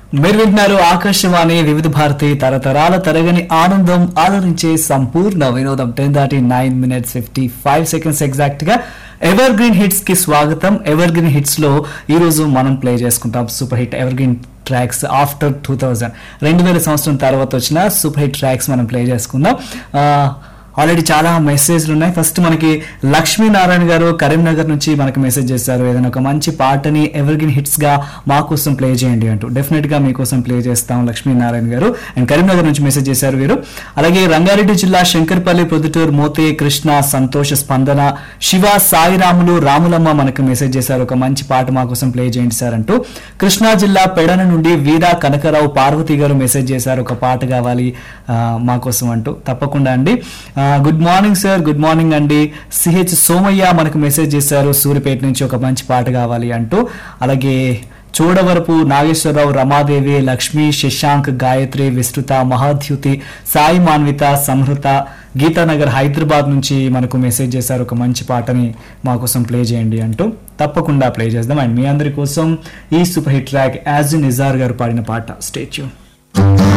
మీరు వింటున్నారు ఆకాశవాణి వివిధ భారతి తరతరాల తరగని ఆనందం ఆదరించే సంపూర్ణ వినోదం టెన్ దాటి nine minutes fifty five seconds exact గా ఎవర్ గ్రీన్ హిట్స్ కి స్వాగతం ఎవర్ గ్రీన్ హిట్స్ లో ఈ రోజు మనం ప్లే చేసుకుంటాం super hit evergreen tracks after two thousand రెండు వేల సంవత్సరం తర్వాత వచ్చిన సూపర్ హిట్ ట్రాక్స్ మనం ప్లే చేసుకుందాం ఆ, ఆల్రెడీ చాలా మెసేజ్లు ఉన్నాయి ఫస్ట్ మనకి లక్ష్మీనారాయణ గారు కరీంనగర్ నుంచి మనకి మెసేజ్ చేశారు ఏదైనా ఒక మంచి పాటని ఎవర్గ్రీన్ హిట్స్ గా మా కోసం ప్లే చేయండి అంటూ డెఫినెట్ గా మీకోసం ప్లే చేస్తాం లక్ష్మీనారాయణ గారు అండ్ కరీంనగర్ నుంచి మెసేజ్ చేశారు వీరు అలాగే రంగారెడ్డి జిల్లా శంకర్పల్లి ప్రొద్దుటూరు మోతే కృష్ణ సంతోష స్పందన శివ సాయిరాములు రాములమ్మ మనకు మెసేజ్ చేశారు ఒక మంచి పాట మా కోసం ప్లే చేయండి సార్ అంటూ కృష్ణా జిల్లా పెడన నుండి వీరా కనకరావు పార్వతి గారు మెసేజ్ చేశారు ఒక పాట కావాలి ఆ, మా కోసం అంటూ తప్పకుండా అండి ఆ, good morning sir good morning అండి సిహెచ్ సోమయ్య మనకు మెసేజ్ చేశారు సూర్యపేట నుంచి ఒక మంచి పాట కావాలి అంటూ అలాగే చూడవరపు నాగేశ్వరరావు రమాదేవి లక్ష్మి శశాంక్ గాయత్రి విస్తృత మహాద్యుతి సాయి మాన్విత సంహృత గీతానగర్ హైదరాబాద్ నుంచి మనకు మెసేజ్ చేశారు ఒక మంచి పాటని మా కోసం ప్లే చేయండి అంటూ తప్పకుండా ప్లే చేద్దాం అండ్ మీ అందరి కోసం ఈ super hit track as Nizar గారు పాడిన పాట స్టేచ్యూ